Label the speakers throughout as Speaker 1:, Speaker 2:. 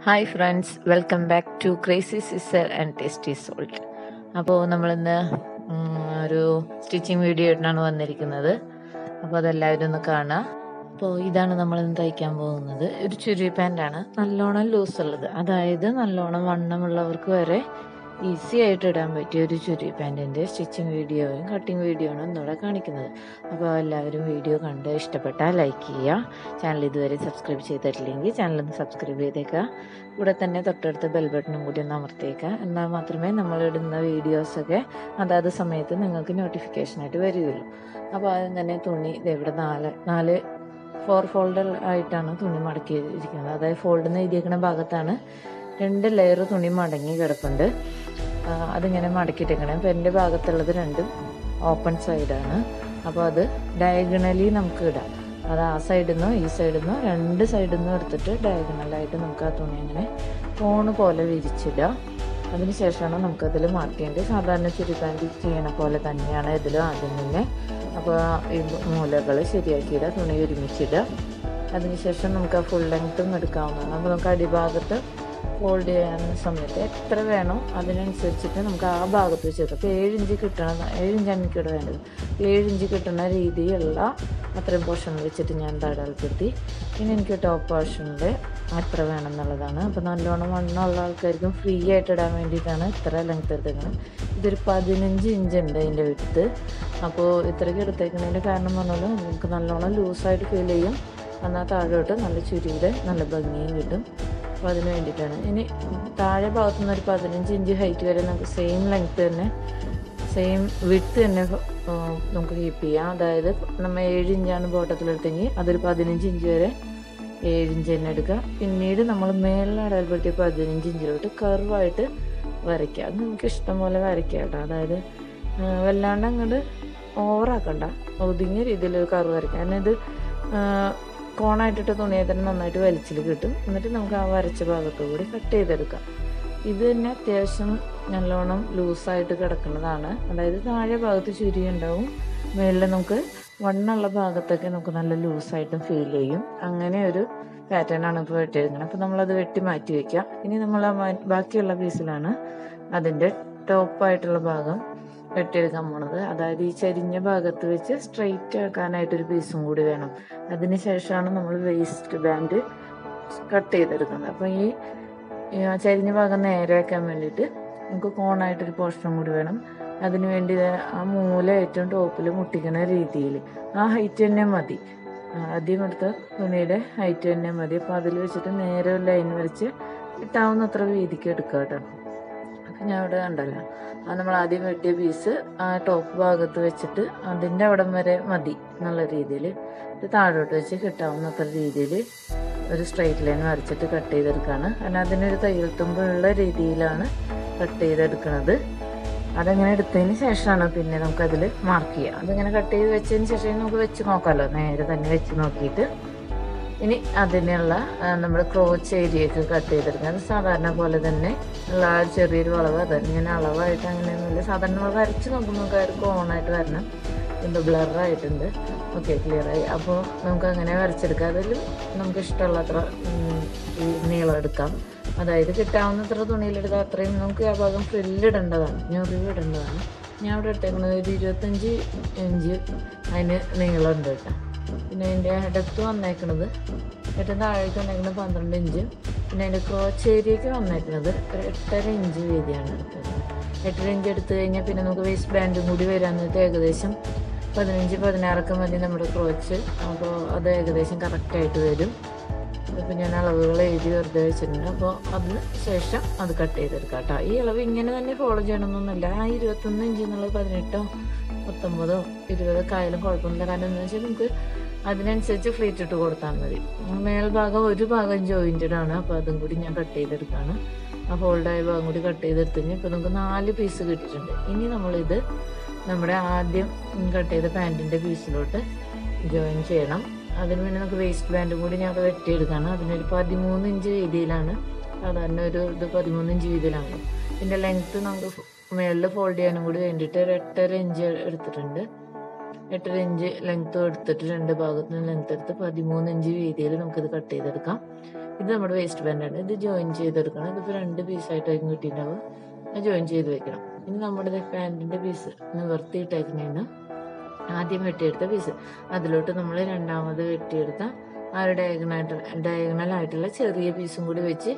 Speaker 1: hi friends welcome back to crazy sister and tasty salt അപ്പോൾ നമ്മളിന്ന് ഉം, ഒരു സ്റ്റിച്ചിങ് വീഡിയോ ആയിട്ടാണ് വന്നിരിക്കുന്നത് അപ്പോൾ അതെല്ലാവരും ഒന്ന് കാണുക അപ്പോൾ ഇതാണ് നമ്മളിന്ന് തയ്ക്കാൻ പോകുന്നത് ഒരു ചുരി പാൻ്റാണ് നല്ലോണം ലൂസ് ഉള്ളത് അതായത് നല്ലോണം വണ്ണമുള്ളവർക്ക് വരെ ഈസി ആയിട്ട് ഇടാൻ പറ്റിയ ഒരു ചുരി പാൻറ്റിൻ്റെ സ്റ്റിച്ചിങ് വീഡിയോയും കട്ടിങ് വീഡിയോ ആണ് ഇന്നിവിടെ കാണിക്കുന്നത് അപ്പോൾ എല്ലാവരും വീഡിയോ കണ്ട് ഇഷ്ടപ്പെട്ടാൽ ലൈക്ക് ചെയ്യുക ചാനൽ ഇതുവരെ സബ്സ്ക്രൈബ് ചെയ്തിട്ടില്ലെങ്കിൽ ചാനൽ ഒന്ന് സബ്സ്ക്രൈബ് ചെയ്തേക്കുക കൂടെ തന്നെ തൊട്ടടുത്ത് ബെൽ ബട്ടണും കൂടി ഒന്ന് അമർത്തിയേക്കുക എന്നാൽ മാത്രമേ നമ്മൾ ഇടുന്ന വീഡിയോസൊക്കെ അതാത് സമയത്ത് നിങ്ങൾക്ക് നോട്ടിഫിക്കേഷനായിട്ട് വരികയുള്ളൂ അപ്പോൾ അതിങ്ങനെ തുണി ഇത് ഇവിടെ നാല് നാല് ഫോർ ഫോൾഡർ ആയിട്ടാണ് തുണി മടക്കി ഇരിക്കുന്നത് അതായത് ഫോൾഡ് എന്ന് എഴുതിയിരിക്കുന്ന ഭാഗത്താണ് രണ്ട് ലെയർ തുണി മടങ്ങി കിടപ്പുണ്ട് ആ, അതിങ്ങനെ മടക്കിയിട്ടേക്കണം അപ്പോൾ എൻ്റെ ഭാഗത്തുള്ളത് രണ്ടും ഓപ്പൺ സൈഡാണ് അപ്പോൾ അത് ഡയഗണലി നമുക്ക് ഇടാം അത് ആ സൈഡിൽ നിന്നോ ഈ സൈഡിൽ നിന്നോ രണ്ട് സൈഡിൽ നിന്നും എടുത്തിട്ട് ഡയഗണലായിട്ട് നമുക്ക് ആ തുണി അങ്ങനെ കോണ് പോലെ വിരിച്ചിടുക അതിന് ശേഷമാണ് നമുക്കതിൽ മാർക്ക് ചെയ്യേണ്ടത് സാധാരണ ചുരിപ്പാൻറ് ചെയ്യണ പോലെ തന്നെയാണ് ഇതിലും ആദ്യം തന്നെ അപ്പോൾ ഈ മൂലകൾ ശരിയാക്കിയിടുക തുണി ഒരുമിച്ചിടുക അതിനുശേഷം നമുക്ക് ആ ഫുൾ ലെങ്ത്തും എടുക്കാവുന്നതാണ് അപ്പോൾ നമുക്ക് അടിഭാഗത്ത് ഫോൾഡ് ചെയ്യാവുന്ന സമയത്ത് എത്ര വേണോ അതിനനുസരിച്ചിട്ട് നമുക്ക് ആ ഭാഗത്ത് വെച്ച് അപ്പോൾ ഏഴ് ഇഞ്ച് കിട്ടണം ഏഴ് ഇഞ്ചാണ് എനിക്കിവിടെ വേണ്ടത് ഏഴ് ഇഞ്ച് കിട്ടുന്ന രീതിയിലുള്ള അത്രയും പോർഷൻ വെച്ചിട്ട് ഞാൻ തടൽപ്പെടുത്തി പിന്നെ എനിക്ക് ടോപ്പ് പോർഷനിൽ എത്ര വേണം എന്നുള്ളതാണ് അപ്പോൾ നല്ലോണം വണ്ണമുള്ള ആൾക്കാർക്കും ഫ്രീ ആയിട്ട് ഇടാൻ വേണ്ടിയിട്ടാണ് ഇത്ര ലെങ്ത് എടുത്തേക്കുന്നത് ഇതൊരു പതിനഞ്ച് ഇഞ്ച് ഉണ്ട് അതിൻ്റെ വിട്ട് അപ്പോൾ ഇത്രയ്ക്ക് എടുത്തേക്കുന്നതിൻ്റെ കാരണം പറഞ്ഞാൽ നമുക്ക് നല്ലോണം ലൂസായിട്ട് ഫീൽ ചെയ്യും എന്നാൽ താഴോട്ട് നല്ല ചുരിയുടെ നല്ല ഭംഗിയും കിട്ടും അപ്പോൾ അതിന് വേണ്ടിയിട്ടാണ് ഇനി താഴെ ഭാഗത്തു നിന്ന് ഒരു പതിനഞ്ച് ഇഞ്ച് ഹൈറ്റ് വരെ നമുക്ക് സെയിം ലെങ്ത് തന്നെ സെയിം വിട്ട് തന്നെ ആ, നമുക്ക് കീപ്പ് ചെയ്യാം അതായത് നമ്മൾ ഏഴ് ഇഞ്ചാണ് ബോട്ടത്തിലെടുത്തെങ്കിൽ അതൊരു പതിനഞ്ച് ഇഞ്ച് വരെ ഏഴ് ഇഞ്ച് തന്നെ എടുക്കുക പിന്നീട് നമ്മൾ മേളിൽ അടയാളപ്പെടുത്തിയ പതിനഞ്ച് ഇഞ്ചിലോട്ട് കർവായിട്ട് വരയ്ക്കുക അത് നമുക്ക് ഇഷ്ടം പോലെ വരയ്ക്കാം കേട്ടോ അതായത് ആ, വല്ലാണ്ട് അങ്ങോട്ട് ഓവറാക്കണ്ട ഒതുങ്ങിയ രീതിയിൽ ഒരു കർവ് വരയ്ക്കാം കാരണം ഇത് ആ, കോണായിട്ടിട്ട് തുണിയെ തന്നെ നന്നായിട്ട് വലിച്ചിൽ കിട്ടും എന്നിട്ട് നമുക്ക് ആ വരച്ച ഭാഗത്തു കൂടി കട്ട് ചെയ്തെടുക്കാം ഇത് തന്നെ അത്യാവശ്യം നല്ലോണം ലൂസായിട്ട് കിടക്കുന്നതാണ് അതായത് താഴെ ഭാഗത്ത് ചുരി ഉണ്ടാവും മുകളിൽ നമുക്ക് വണ്ണുള്ള ഭാഗത്തൊക്കെ നമുക്ക് നല്ല ലൂസായിട്ടും ഫീൽ ചെയ്യും അങ്ങനെ ഒരു പാറ്റേൺ ആണ് ഇപ്പോൾ വെട്ടിയെടുക്കുന്നത് അപ്പോൾ നമ്മളത് വെട്ടി മാറ്റി വയ്ക്കാം ഇനി നമ്മൾ ആ മാ- ബാക്കിയുള്ള പീസിലാണ് അതിൻ്റെ ടോപ്പായിട്ടുള്ള ഭാഗം വെട്ടിയെടുക്കാൻ പോണത് അതായത് ഈ ചരിഞ്ഞ ഭാഗത്ത് വെച്ച് സ്ട്രെയിറ്റ് ആക്കാനായിട്ടൊരു പീസും കൂടി വേണം അതിന് ശേഷമാണ് നമ്മൾ വേസ്റ്റ് ബാൻഡ് കട്ട് ചെയ്തെടുക്കുന്നത് അപ്പോൾ ഈ ഈ ആ ചരിഞ്ഞ ഭാഗം നേരെയാക്കാൻ വേണ്ടിയിട്ട് നമുക്ക് കോണായിട്ടൊരു പോർഷൻ കൂടി വേണം അതിന് വേണ്ടി ദേ ആ മൂല ഏറ്റവും ടോപ്പിൽ മുട്ടിക്കുന്ന രീതിയിൽ ആ ഹൈറ്റ് തന്നെ മതി ആ, ആദ്യം എടുത്ത തുണിയുടെ ഹൈറ്റ് തന്നെ മതി അപ്പോൾ അതിൽ വെച്ചിട്ട് നേരെ ഒരു ലൈൻ വരച്ച് കിട്ടാവുന്നത്ര വീതിക്ക് എടുക്കുക കേട്ടോ അപ്പം ഞാൻ ഇവിടെ കണ്ടല്ലോ ആ നമ്മൾ ആദ്യം വെട്ടിയ പീസ് ആ ടോപ്പ് ഭാഗത്ത് വെച്ചിട്ട് അതിൻ്റെ അവിടം വരെ മതി എന്നുള്ള രീതിയിൽ ഇത് താഴോട്ട് വെച്ച് കിട്ടാവുന്നത്ര രീതിയിൽ ഒരു സ്ട്രൈറ്റ് ലൈൻ വരച്ചിട്ട് കട്ട് ചെയ്തെടുക്കുകയാണ് കാരണം അതിനൊരു തയ്യൽ തുമ്പുള്ള രീതിയിലാണ് കട്ട് ചെയ്തെടുക്കുന്നത് അതങ്ങനെ എടുത്തതിന് ശേഷമാണ് പിന്നെ നമുക്കതിൽ മാർക്ക് ചെയ്യുക അതിങ്ങനെ കട്ട് ചെയ്ത് വെച്ചതിന് ശേഷം നമുക്ക് വെച്ച് നോക്കാമല്ലോ നേരെ തന്നെ വെച്ച് നോക്കിയിട്ട് ഇനി അതിനുള്ള നമ്മൾ ക്രോച്ച് ഏരിയയൊക്കെ കട്ട് ചെയ്തെടുക്കുക അത് സാധാരണ പോലെ തന്നെ ഉള്ള ആ ചെറിയൊരു വളവ് അതിങ്ങനെ അളവായിട്ട് അങ്ങനെയൊന്നുമില്ല സാധാരണ നമ്മൾ വരച്ച് നോക്കുമ്പോൾ നമുക്ക് ഒരു കോണായിട്ട് വരണം എന്തോ ബ്ലറായിട്ടുണ്ട് ഓക്കെ ക്ലിയർ ആയി അപ്പോൾ നമുക്ക് അങ്ങനെ വരച്ചെടുക്കാം അതിൽ നമുക്ക് ഇഷ്ടമുള്ളത്ര ഉം, ഈ നീളം എടുക്കാം അതായത് കിട്ടാവുന്നത്ര തുണിയിലെടുത്താൽ അത്രയും നമുക്ക് ആ ഭാഗം ഫ്രില്ലിടേണ്ടതാണ് ഞൊറിവ് ഇടേണ്ടതാണ് ഞാൻ ഇവിടെ എടുത്തേക്കുന്നത് ഒരു ഇരുപത്തഞ്ച് ഇഞ്ച് അതിന് നീളമുണ്ട് കേട്ടോ പിന്നെ അതിൻ്റെ ഡെപ്ത് വന്നേക്കുന്നത് ഏറ്റവും താഴേക്ക് വന്നേക്കുന്നത് പന്ത്രണ്ട് ഇഞ്ച് പിന്നെ അതിൻ്റെ ക്രോച്ച് ഏരിയക്ക് വന്നേക്കുന്നത് ഒരു എട്ടര ഇഞ്ച് വീതിയാണ് എടുക്കുന്നത് എട്ടര ഇഞ്ച് എടുത്തു കഴിഞ്ഞാൽ പിന്നെ നമുക്ക് വേസ്റ്റ് ബാൻഡും കൂടി വരാന്നത് ഏകദേശം പതിനഞ്ച് പതിനാറൊക്കെ മതി നമ്മുടെ ക്രോച്ച് അപ്പോൾ അത് ഏകദേശം കറക്റ്റായിട്ട് വരും അപ്പോൾ ഞാൻ അളവുകൾ എഴുതി വെറുതെ വെച്ചിട്ടുണ്ട് അപ്പോൾ അതിന് ശേഷം അത് കട്ട് ചെയ്തെടുക്കാം കേട്ടോ ഈ അളവ് ഇങ്ങനെ തന്നെ ഫോളോ ചെയ്യണമെന്നൊന്നുമില്ല ആ ഇരുപത്തൊന്ന് ഇഞ്ച് എന്നുള്ളത് പതിനെട്ടോ പത്തൊമ്പതോ ഇരുപതൊക്കെ ആയാലും കുഴപ്പമൊന്നുമില്ല കാരണം എന്താ വെച്ചാൽ നമുക്ക് അതിനനുസരിച്ച് ഫ്ലീറ്റ് ഇട്ട് കൊടുത്താൽ മതി മേൽഭാഗം ഒരു ഭാഗം ജോയിൻറ്റഡ് ആണ് അപ്പോൾ അതും കൂടി ഞാൻ കട്ട് ചെയ്തെടുക്കുകയാണ് ആ ഫോൾഡായ ഭാഗം കൂടി കട്ട് ചെയ്തെടുത്ത് കഴിഞ്ഞാൽ ഇപ്പോൾ നമുക്ക് നാല് പീസ് കിട്ടിയിട്ടുണ്ട് ഇനി നമ്മളിത് നമ്മുടെ ആദ്യം കട്ട് ചെയ്ത പാൻറ്റിൻ്റെ പീസിലോട്ട് ജോയിൻ ചെയ്യണം അതിന് വേണ്ടി നമുക്ക് വേസ്റ്റ് ബാൻഡും കൂടി ഞാൻ അവിടെ വെട്ടിയെടുക്കുകയാണ് അതിനൊരു പതിമൂന്ന് ഇഞ്ച് വീതിയിലാണ് സാധാരണ ഒരു ഇത് പതിമൂന്ന് ഇഞ്ച് വീതിയിലാണ് ഇതിൻ്റെ ലെങ്ത്ത് നമുക്ക് മുകളിൽ ഫോൾഡ് ചെയ്യാനും കൂടി വേണ്ടിയിട്ട് ഒരു എട്ടര ഇഞ്ച് എടുത്തിട്ടുണ്ട് എട്ടര ഇഞ്ച് ലെങ്ത്തും എടുത്തിട്ട് രണ്ട് ഭാഗത്തുനിന്ന് ലെങ്ത്ത് എടുത്ത് പതിമൂന്ന് ഇഞ്ച് വീതിയിൽ നമുക്കിത് കട്ട് ചെയ്തെടുക്കാം ഇത് നമ്മുടെ വേസ്റ്റ് ബാൻഡാണ് ഇത് ജോയിൻ ചെയ്തെടുക്കണം ഇതിപ്പോൾ രണ്ട് പീസായിട്ടായിരിക്കും കിട്ടിയിട്ടുണ്ടാവുക അത് ജോയിൻ ചെയ്ത് വെക്കണം ഇനി നമ്മുടെ പാൻറ്റിൻ്റെ പീസ് നിവർത്തിയിട്ടേക്കുന്നതിന് ആദ്യം വെട്ടിയെടുത്ത പീസ് അതിലോട്ട് നമ്മൾ രണ്ടാമത് വെട്ടിയെടുത്ത ആ ഒരു ഡയഗണായിട്ട് ഡയഗണൽ ആയിട്ടുള്ള ചെറിയ പീസും കൂടി വെച്ച്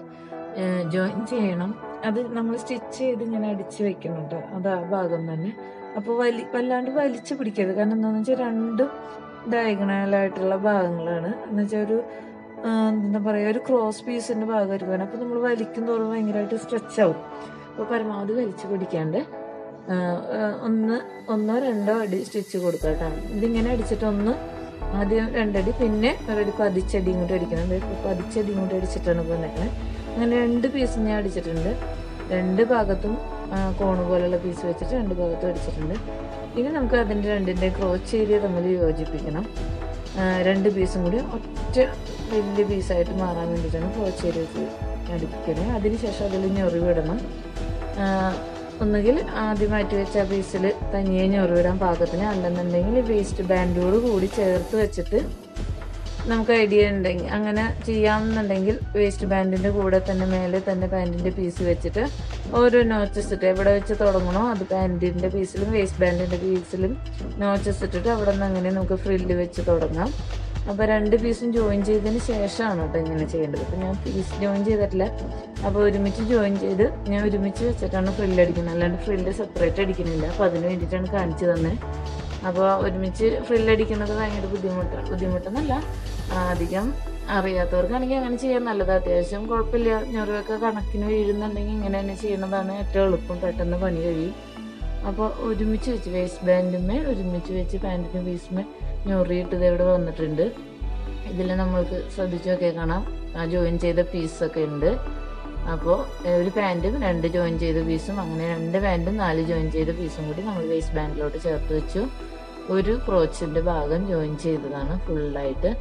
Speaker 1: ജോയിൻ ചെയ്യണം അത് നമ്മൾ സ്റ്റിച്ച് ചെയ്ത് ഇങ്ങനെ അടിച്ച് വെക്കുന്നുണ്ട് അത് ആ ഭാഗം തന്നെ അപ്പോൾ വലി വല്ലാണ്ട് വലിച്ചു പിടിക്കരുത് കാരണം എന്താണെന്ന് വെച്ചാൽ രണ്ടും ഡയഗണലായിട്ടുള്ള ഭാഗങ്ങളാണ് എന്ന് വെച്ചാൽ ഒരു ആ, എന്താ പറയുക ഒരു ക്രോസ് പീസിന്റെ ഭാഗമായിരിക്കും അപ്പോൾ നമ്മൾ വലിക്കും തോറും ഭയങ്കരമായിട്ട് സ്ട്രെച്ച് ആവും അപ്പോൾ പരമാവധി വലിച്ചു പിടിക്കാണ്ട് ആ, ആ, ഒന്ന് ഒന്നോ രണ്ടോ അടി സ്റ്റിച്ച് കൊടുക്കുക കേട്ടോ ഇതിങ്ങനെ അടിച്ചിട്ട് ഒന്ന് ആദ്യം രണ്ടടി പിന്നെ ഒരടി പതിച്ചടി ഇങ്ങോട്ട് അടിക്കണം ദേ ഇപ്പൊ പതിച്ചടി ഇങ്ങോട്ട് അടിച്ചിട്ടാണ് പോന്നേക്കണേ അങ്ങനെ രണ്ട് പീസ് ഞാൻ അടിച്ചിട്ടുണ്ട് രണ്ട് ഭാഗത്തും ആ, കോണ് പോലുള്ള പീസ് വെച്ചിട്ട് രണ്ട് ഭാഗത്തും അടിച്ചിട്ടുണ്ട് ഇനി നമുക്ക് അതിൻ്റെ രണ്ടിൻ്റെ ക്രോച്ച് ഏരിയ തമ്മിൽ യോജിപ്പിക്കണം ആ, രണ്ട് പീസും കൂടി ഒറ്റ വലിയ പീസായിട്ട് മാറാൻ വേണ്ടിയിട്ടാണ് ക്രോച്ച് ഏരിയ വെച്ച് അടിക്കുന്നത് അതിനുശേഷം അതിൽ ഞൊറിവിടണം ആ, ഒന്നുകിൽ ആദ്യം മാറ്റി വെച്ച ആ പീസിൽ തനിയെ ഞൊറിവിടാൻ പാകത്തിന് അല്ലെന്നുണ്ടെങ്കിൽ വേസ്റ്റ് ബാൻഡോട് കൂടി ചേർത്ത് വെച്ചിട്ട് നമുക്ക് ഐഡിയ ഉണ്ടെങ്കിൽ അങ്ങനെ ചെയ്യാമെന്നുണ്ടെങ്കിൽ വേസ്റ്റ് ബാൻഡിന്റെ കൂടെ തന്നെ മേലെ തന്നെ പാൻറ്റിന്റെ പീസ് വെച്ചിട്ട് ഓരോ നോച്ചസ് ഇട്ട് എവിടെ വെച്ച് തുടങ്ങണോ അത് പാൻറ്റിന്റെ പീസിലും വേസ്റ്റ് ബാൻഡിന്റെ പീസിലും നോച്ചസ് ഇട്ടിട്ട് അവിടെ നിന്ന് അങ്ങനെ നമുക്ക് ഫ്രില്ല് വെച്ച് തുടങ്ങാം അപ്പോൾ രണ്ട് പീസും ജോയിൻ ചെയ്തതിന് ശേഷമാണ് കേട്ടോ ഇങ്ങനെ ചെയ്യേണ്ടത് അപ്പോൾ ഞാൻ പീസ് ജോയിൻ ചെയ്തിട്ടില്ല അപ്പോൾ ഒരുമിച്ച് ജോയിൻ ചെയ്ത് ഞാൻ ഒരുമിച്ച് വെച്ചിട്ടാണ് ഫ്രില്ല് അടിക്കുന്നത് അല്ലാണ്ട് ഫ്രില്ല് സെപ്പറേറ്റ് അടിക്കുന്നില്ല അപ്പോൾ അതിന് വേണ്ടിയിട്ടാണ് കാണിച്ചു തന്നെ അപ്പോൾ ഒരുമിച്ച് ഫ്രില്ല് അടിക്കുന്നത് ഭയങ്കര ബുദ്ധിമുട്ടാണ് ബുദ്ധിമുട്ടെന്നല്ല ആ, അധികം അറിയാത്തവർക്കാണെങ്കിൽ അങ്ങനെ ചെയ്യാൻ നല്ലത് അത്യാവശ്യം കുഴപ്പമില്ല ഞൊറിവൊക്കെ കണക്കിന് വീഴുന്നുണ്ടെങ്കിൽ ഇങ്ങനെ തന്നെ ചെയ്യുന്നതാണ് ഏറ്റവും എളുപ്പം പെട്ടെന്ന് പണി കഴിയും അപ്പോൾ ഒരുമിച്ച് വെച്ച് വേസ്റ്റ് ബാൻഡുമേ ഒരുമിച്ച് വെച്ച് പാൻറ്റിൻ്റെ പീസുമേ ഞൊറിയിട്ട് ഇത് ഇവിടെ വന്നിട്ടുണ്ട് ഇതിൽ നമ്മൾക്ക് ശ്രദ്ധിച്ച് നോക്കിയാൽ കാണാം ആ ജോയിൻ ചെയ്ത പീസൊക്കെ ഉണ്ട് അപ്പോൾ ഒരു പാൻറ്റും രണ്ട് ജോയിൻ ചെയ്ത പീസും അങ്ങനെ രണ്ട് പാൻറ്റും നാല് ജോയിൻ ചെയ്ത പീസും കൂടി നമ്മൾ വേസ്റ്റ് ബാൻഡിലോട്ട് ചേർത്ത് വെച്ചു ഒരു ക്രോച്ചിൻ്റെ ഭാഗം ജോയിൻ ചെയ്തതാണ് ഫുള്ളായിട്ട്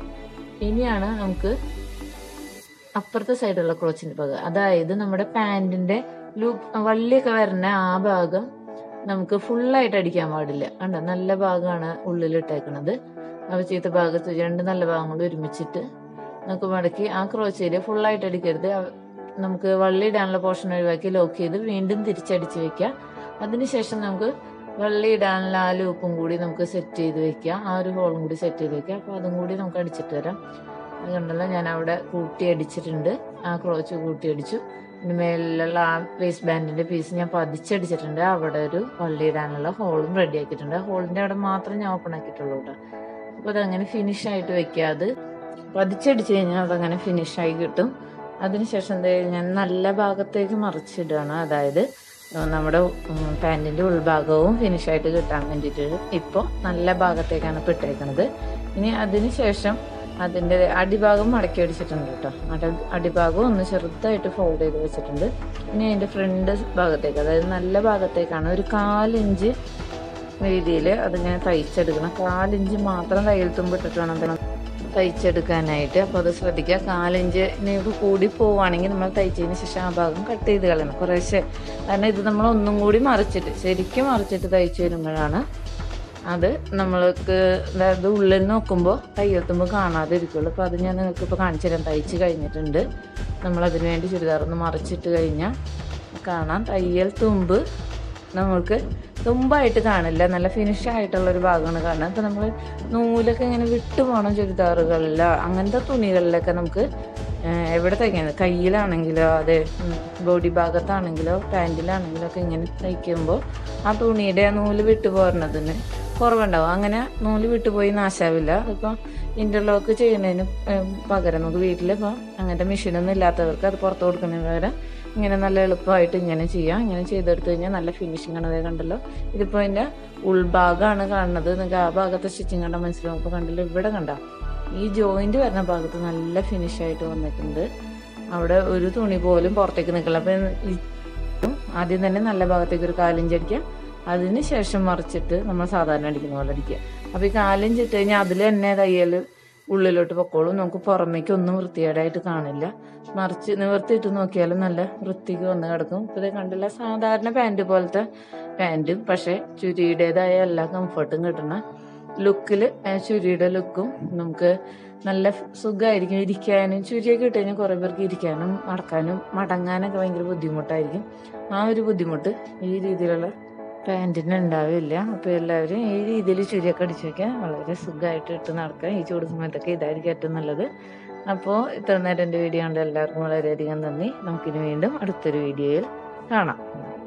Speaker 1: ഇനിയാണ് നമുക്ക് അപ്പുറത്തെ സൈഡുള്ള ക്രോച്ചിൻ്റെ ഭാഗം അതായത് നമ്മുടെ പാൻറ്റിൻ്റെ ലൂപ്പ് വള്ളിയൊക്കെ വരുന്ന ആ ഭാഗം നമുക്ക് ഫുള്ളായിട്ട് അടിക്കാൻ പാടില്ല കണ്ടോ നല്ല ഭാഗമാണ് ഉള്ളിലിട്ടേക്കണത് അപ്പോൾ ചീത്ത ഭാഗത്ത് രണ്ട് നല്ല ഭാഗങ്ങൾ ഒരുമിച്ചിട്ട് നമുക്ക് മടക്കി ആ ക്രോച്ച് ഏരിയ ഫുള്ളായിട്ട് അടിക്കരുത് അവ- നമുക്ക് വള്ളി ഇടാനുള്ള പോർഷൻ ഒഴിവാക്കി ലോക്ക് ചെയ്ത് വീണ്ടും തിരിച്ചടിച്ച് വെക്കുക അതിനുശേഷം നമുക്ക് വള്ളി ഇടാനുള്ള ആ ലൂപ്പും കൂടി നമുക്ക് സെറ്റ് ചെയ്ത് വെക്കുക ആ ഒരു ഹോളും കൂടി സെറ്റ് ചെയ്ത് വെക്കുക അപ്പോൾ അതും കൂടി നമുക്ക് അടിച്ചിട്ട് വരാം അത് കണ്ടല്ലോ ഞാൻ അവിടെ കൂട്ടി അടിച്ചിട്ടുണ്ട് ആ ക്രോച്ച് കൂട്ടി അടിച്ചു ഇനി മേലിലുള്ള ആ വേസ്റ്റ് ബാൻഡിന്റെ പീസ് ഞാൻ പതിച്ചടിച്ചിട്ടുണ്ട് അവിടെ ഒരു വള്ളി ഇടാനുള്ള ഹോളും റെഡി ആക്കിയിട്ടുണ്ട് ആ ഹോളിന്റെ അവിടെ മാത്രം ഞാൻ ഓപ്പൺ ആക്കിയിട്ടുള്ളൂ കേട്ടോ അപ്പോൾ അതങ്ങനെ ഫിനിഷ് ആയിട്ട് വെക്കുക അത് പതിച്ചടിച്ച് കഴിഞ്ഞാൽ അതങ്ങനെ ഫിനിഷ് ആയി കിട്ടും അതിനുശേഷം എന്താ ഞാൻ നല്ല ഭാഗത്തേക്ക് മറിച്ചിടുകയാണ് അതായത് ഉം, നമ്മുടെ പാൻറ്റിൻ്റെ ഉൾഭാഗവും ഫിനിഷ് ആയിട്ട് കിട്ടാൻ വേണ്ടിയിട്ട് ഇപ്പോൾ നല്ല ഭാഗത്തേക്കാണ് ഇപ്പോൾ ഇട്ടേക്കണത് ഇനി അതിന് ശേഷം അതിൻ്റെ അടിഭാഗം മടക്കി അടിച്ചിട്ടുണ്ട് കേട്ടോ അടി അടിഭാഗം ഒന്ന് ചെറുതായിട്ട് ഫോൾഡ് ചെയ്ത് വെച്ചിട്ടുണ്ട് ഇനി അതിൻ്റെ ഫ്രണ്ട് ഭാഗത്തേക്ക് അതായത് നല്ല ഭാഗത്തേക്കാണ് ഒരു കാലിഞ്ച് രീതിയിൽ അതിങ്ങനെ തയ്ച്ചെടുക്കണം കാലിഞ്ച് മാത്രം തയ്യൽ തുമ്പിട്ടിട്ട് വേണം അതിനെ തയ്ച്ചെടുക്കാനായിട്ട് അപ്പോൾ അത് ശ്രദ്ധിക്കുക കാലിഞ്ചിനൊക്കെ കൂടി പോവുകയാണെങ്കിൽ നമ്മൾ തയ്ച്ചതിന് ശേഷം ആ ഭാഗം കട്ട് ചെയ്ത് കളയണം കുറേശ്ശെ കാരണം ഇത് നമ്മൾ ഒന്നും കൂടി മറിച്ചിട്ട് ശരിക്കും മറിച്ചിട്ട് തയ്ച്ചു വരുമ്പോഴാണ് അത് നമ്മൾക്ക് അതായത് ഉള്ളിൽ നോക്കുമ്പോൾ തയ്യൽത്തുമ്പോൾ കാണാതെ ഇരിക്കുള്ളൂ അപ്പോൾ അത് ഞാൻ നിങ്ങൾക്ക് ഇപ്പോൾ കാണിച്ചു തരാം തയ്ച്ച് കഴിഞ്ഞിട്ടുണ്ട് നമ്മൾ അതിന് വേണ്ടി ചുരിദാർ ഒന്ന് മറിച്ചിട്ട് കഴിഞ്ഞാൽ കാണാം തയ്യൽ തുമ്പ് നമ്മൾക്ക് തുമ്പായിട്ട് കാണില്ല നല്ല ഫിനിഷ് ആയിട്ടുള്ള ഒരു ഭാഗമാണ് കാണുന്നത് അപ്പോൾ നമ്മൾ നൂലൊക്കെ ഇങ്ങനെ വിട്ടു പോകണം ചുരിദാറുകളിലോ അങ്ങനത്തെ തുണികളിലൊക്കെ നമുക്ക് ഏഹ്, എവിടെ തയ്ക്കുന്നത് കയ്യിലാണെങ്കിലോ അതെ ഉം, ബോഡി ഭാഗത്താണെങ്കിലോ പാൻറ്റിലാണെങ്കിലോ ഒക്കെ ഇങ്ങനെ തയ്ക്കുമ്പോൾ ആ തുണിയുടെ ആ നൂല് വിട്ടു പോരുന്നതിന് കുറവുണ്ടാവും അങ്ങനെ നൂല് വിട്ടുപോയി നാശാവില്ല അതിപ്പോൾ ഇൻ്റർലോക്ക് ചെയ്യുന്നതിന് ഏഹ്, പകരം നമുക്ക് വീട്ടിലിപ്പോൾ അങ്ങനത്തെ മെഷീനൊന്നും ഇല്ലാത്തവർക്ക് അത് പുറത്ത് കൊടുക്കുന്നതിന് പകരം ഇങ്ങനെ നല്ല എളുപ്പമായിട്ട് ഇങ്ങനെ ചെയ്യാം ഇങ്ങനെ ചെയ്തെടുത്ത് കഴിഞ്ഞാൽ നല്ല ഫിനിഷിംഗ് ആണ് അതേ കണ്ടല്ലോ ഇതിപ്പോൾ ഇതിൻ്റെ ഉൾഭാഗമാണ് കാണുന്നത് നിങ്ങൾക്ക് ആ ഭാഗത്തെ സ്റ്റിച്ചിങ് കണ്ടാൽ മനസ്സിലാവും ഇപ്പോൾ കണ്ടല്ലോ ഇവിടെ കണ്ട ഈ ജോയിന്റ് വരുന്ന ഭാഗത്ത് നല്ല ഫിനിഷ് ആയിട്ട് വന്നിട്ടുണ്ട് അവിടെ ഒരു തുണി പോലും പുറത്തേക്ക് നിൽക്കില്ല അപ്പം ഈ ആദ്യം തന്നെ നല്ല ഭാഗത്തേക്ക് ഒരു കാലിഞ്ച് അടിക്കുക അതിന് ശേഷം മറിച്ചിട്ട് നമ്മൾ സാധാരണ അടിക്കുന്ന പോലെ അടിക്കുക അപ്പോൾ ഈ കാലിഞ്ച് ഇട്ട് കഴിഞ്ഞാൽ അതിൽ തന്നെ തയ്യൽ ഉള്ളിലോട്ട് പൊക്കോളും നമുക്ക് പുറമേക്ക് ഒന്നും വൃത്തികേടായിട്ട് കാണില്ല മറിച്ച് നിവർത്തിയിട്ട് നോക്കിയാലും നല്ല വൃത്തിക്ക് വന്ന് കിടക്കും ഇപ്പോൾ ഇത് കണ്ടില്ല സാധാരണ പാൻറ് പോലത്തെ പാൻറ്റും പക്ഷേ ചുരിയുടേതായ എല്ലാ കംഫർട്ടും കിട്ടുന്ന ലുക്കിൽ ചുരിയുടെ ലുക്കും നമുക്ക് നല്ല സുഖമായിരിക്കും ഇരിക്കാനും ചുരിയൊക്കെ ഇട്ട് കഴിഞ്ഞാൽ കുറേ പേർക്ക് ഇരിക്കാനും നടക്കാനും മടങ്ങാനൊക്കെ ഭയങ്കര ബുദ്ധിമുട്ടായിരിക്കും ആ ഒരു ബുദ്ധിമുട്ട് ഈ രീതിയിലുള്ള പാൻറ്റിന് ഉണ്ടാവില്ല അപ്പോൾ എല്ലാവരും ഈ രീതിയിൽ ചുരിയൊക്കെ അടിച്ചു വയ്ക്കാൻ വളരെ സുഖമായിട്ട് ഇട്ട് നടക്കാം ഈ ചൂട് സമയത്തൊക്കെ ഇതായിരിക്കും ഏറ്റവും നല്ലത് അപ്പോൾ ഇത്ര നേരം എൻ്റെ വീഡിയോ കണ്ട എല്ലാവർക്കും വളരെയധികം നന്ദി നമുക്കിനി വീണ്ടും അടുത്തൊരു വീഡിയോയിൽ കാണാം